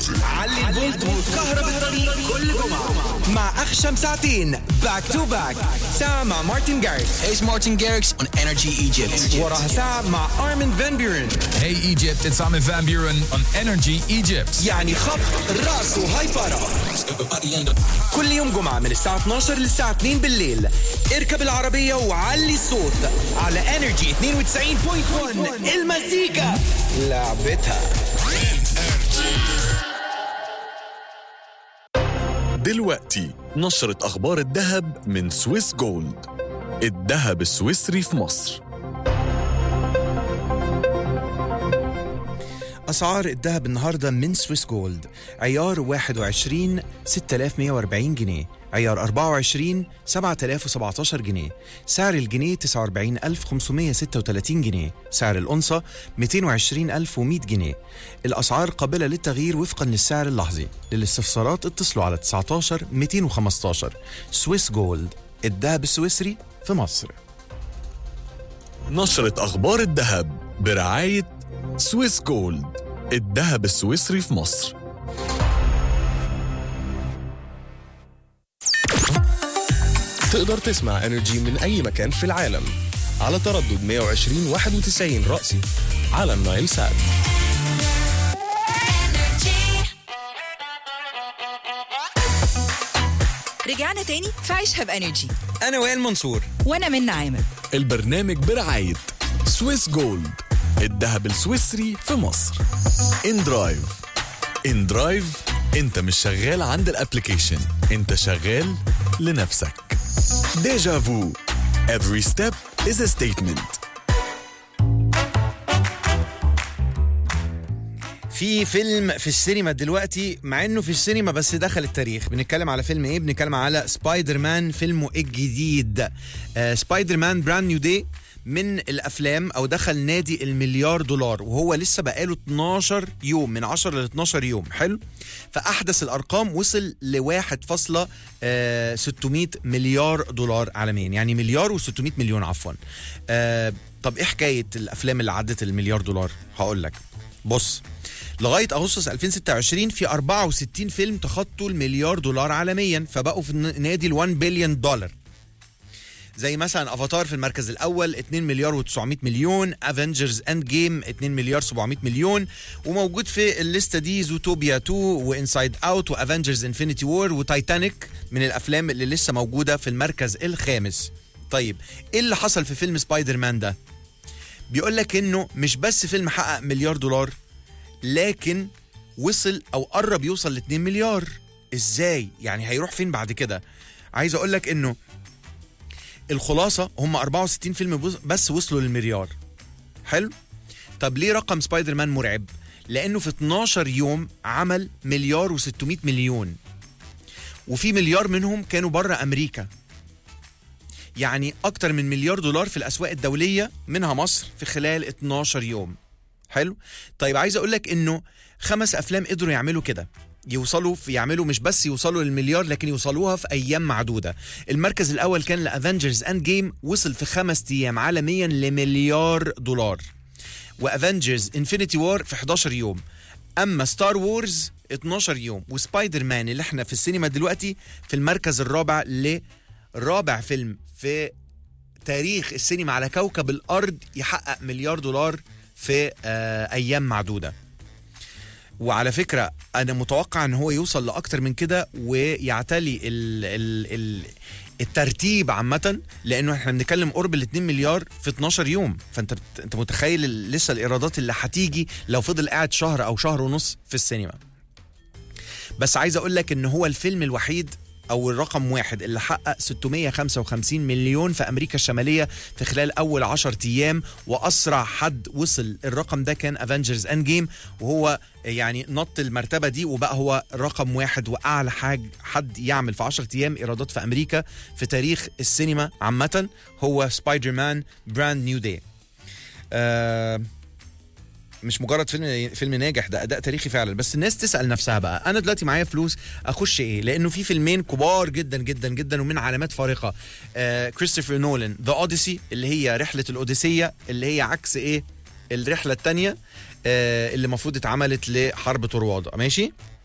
علي الفولت وكهرب الطريق كل جمعة مع أخشم ساعتين باك تو باك ساعة مع مارتن جاريكس Hey, it's Martin Garrix on Energy Egypt. وراها ساعة مع أرمن فان بيورن Hey Egypt, it's Armin van Buren on Energy Egypt. يعني خط راس وهاي بارا كل يوم جمعة من الساعة 12 للساعة 2 بالليل اركب العربية وعلي الصوت على انرجي 92.1 المزيكا لعبتها دلوقتي نشرة أخبار الذهب من سويس جولد الذهب السويسري في مصر أسعار الذهب النهاردة من سويس جولد عيار 21 6140 جنيه عيار 24 7017 جنيه سعر الجنيه 49536 جنيه سعر الأنصة 220100 جنيه الأسعار قابلة للتغيير وفقا للسعر اللحظي للاستفسارات اتصلوا على 19 215 سويس جولد الذهب السويسري في مصر نشرة أخبار الذهب برعاية سويس جولد الذهب السويسري في مصر تقدر تسمع انرجي من اي مكان في العالم على تردد 120 91 رأسي على النايل سات رجعنا تاني في عيشها بانرجي أنا وائل منصور وانا من عامر البرنامج برعاية سويس جولد الذهب السويسري في مصر ان درايف ان درايف انت مش شغال عند الابليكيشن انت شغال لنفسك ديجا فو every step is a statement في فيلم في السينما دلوقتي مع انه في السينما بس دخل التاريخ بنتكلم على فيلم ايه بنتكلم على سبايدر مان فيلمه الجديد آه سبايدر مان براند نيو داي من الافلام او دخل نادي المليار دولار وهو لسه بقاله 12 يوم من 10 ل 12 يوم حلو فاحدث الارقام وصل ل 1.600 مليار دولار عالميا يعني مليار و600 مليون عفوا آه طب ايه حكايه الافلام اللي عدت المليار دولار هقول لك بص لغايه اغسطس 2026 في 64 فيلم تخطوا المليار دولار عالميا فبقوا في نادي ال 1 بليون دولار زي مثلا افاتار في المركز الاول 2 مليار و900 مليون افنجرز اند جيم 2 مليار 700 مليون وموجود في الليسته دي زوتوبيا 2 وانسايد اوت وافنجرز انفينيتي وور وتايتانيك من الافلام اللي لسه موجوده في المركز الخامس طيب ايه اللي حصل في فيلم سبايدر مان ده بيقول لك انه مش بس فيلم حقق مليار دولار لكن وصل او قرب يوصل ل 2 مليار ازاي يعني هيروح فين بعد كده عايز اقول لك انه الخلاصه هم 64 فيلم بس- بس وصلوا للمليار حلو طب ليه رقم سبايدر مان مرعب لانه في 12 يوم عمل مليار و600 مليون وفي مليار منهم كانوا بره امريكا يعني اكتر من مليار دولار في الاسواق الدوليه منها مصر في خلال 12 يوم حلو طيب عايز اقول لك انه خمس افلام قدروا يعملوا كده يوصلوا في يعملوا مش بس يوصلوا للمليار لكن يوصلوها في ايام معدوده المركز الاول كان لافنجرز اند جيم وصل في خمس ايام عالميا لمليار دولار وافنجرز انفينيتي وار في 11 يوم اما ستار وورز 12 يوم وسبايدر مان اللي احنا في السينما دلوقتي في المركز الرابع لرابع فيلم في تاريخ السينما على كوكب الارض يحقق مليار دولار في آه ايام معدوده وعلى فكره انا متوقع ان هو يوصل لاكتر من كده ويعتلي ال ال ال الترتيب عامة لأنه احنا بنتكلم قرب ال 2 مليار في 12 يوم فأنت بت... أنت متخيل ال- لسه الإيرادات اللي هتيجي لو فضل قاعد شهر أو شهر ونص في السينما بس عايز أقول لك إن هو الفيلم الوحيد او الرقم واحد اللي حقق 655 مليون في امريكا الشماليه في خلال اول 10 ايام واسرع حد وصل الرقم ده كان افنجرز اند جيم وهو يعني نط المرتبه دي وبقى هو رقم واحد واعلى حاج حد يعمل في 10 ايام ايرادات في امريكا في تاريخ السينما عامه هو سبايدر مان براند نيو داي آه مش مجرد فيلم فيلم ناجح ده اداء تاريخي فعلا بس الناس تسال نفسها بقى انا دلوقتي معايا فلوس اخش ايه لانه في فيلمين كبار جدا جدا جدا ومن علامات فارقه آه كريستوفر نولان ذا اوديسي اللي هي رحله الاوديسيه اللي هي عكس ايه الرحله الثانيه آه اللي المفروض اتعملت لحرب طروادة ماشي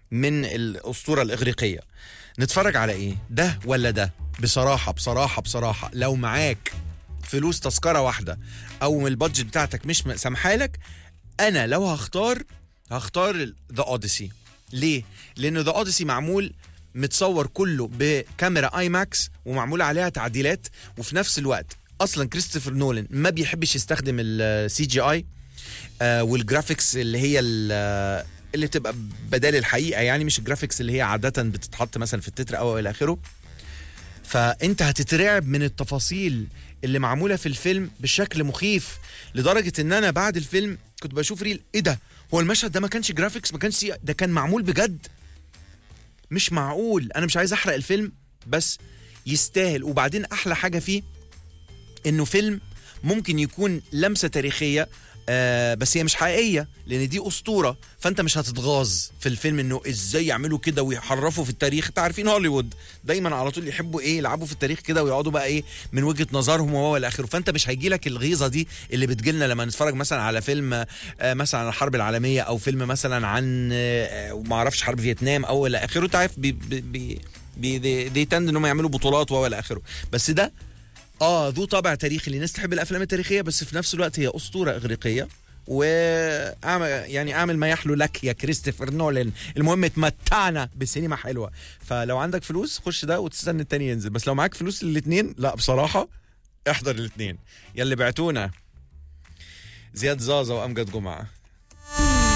من الاسطوره الاغريقيه نتفرج على ايه ده ولا ده بصراحه بصراحه بصراحه لو معاك فلوس تذكره واحده او البادجت بتاعتك مش سامحالك انا لو هختار هختار ذا اوديسي ليه لان ذا اوديسي معمول متصور كله بكاميرا اي ماكس ومعمول عليها تعديلات وفي نفس الوقت اصلا كريستوفر نولان ما بيحبش يستخدم السي جي اي والجرافيكس اللي هي ال- اللي تبقى بدال الحقيقه يعني مش الجرافيكس اللي هي عاده بتتحط مثلا في التتر او الى اخره فانت هتترعب من التفاصيل اللي معموله في الفيلم بشكل مخيف لدرجه ان انا بعد الفيلم كنت بشوف ريل ايه ده هو المشهد ده ما كانش جرافيكس ما كانش سي- ده كان معمول بجد مش معقول انا مش عايز احرق الفيلم بس يستاهل وبعدين احلى حاجه فيه انه فيلم ممكن يكون لمسه تاريخيه آه بس هي مش حقيقيه لان دي اسطوره فانت مش هتتغاظ في الفيلم انه ازاي يعملوا كده ويحرفوا في التاريخ انت عارفين هوليوود دايما على طول يحبوا ايه يلعبوا في التاريخ كده ويقعدوا بقى ايه من وجهه نظرهم وهو الى اخره فانت مش هيجي لك الغيظه دي اللي بتجيلنا لما نتفرج مثلا على فيلم آه مثلا عن الحرب العالميه او فيلم مثلا عن آه ما اعرفش حرب فيتنام او الى اخره انت عارف بي بي بي بي دي, دي تند انهم يعملوا بطولات وهو الى اخره بس ده اه ذو طابع تاريخي للناس تحب الافلام التاريخيه بس في نفس الوقت هي اسطوره اغريقيه واعمل يعني اعمل ما يحلو لك يا كريستوفر نولان المهم تمتعنا بسينما حلوه فلو عندك فلوس خش ده وتستنى التاني ينزل بس لو معاك فلوس الاثنين لا بصراحه احضر الاثنين يلي بعتونا زياد زازا وامجد جمعه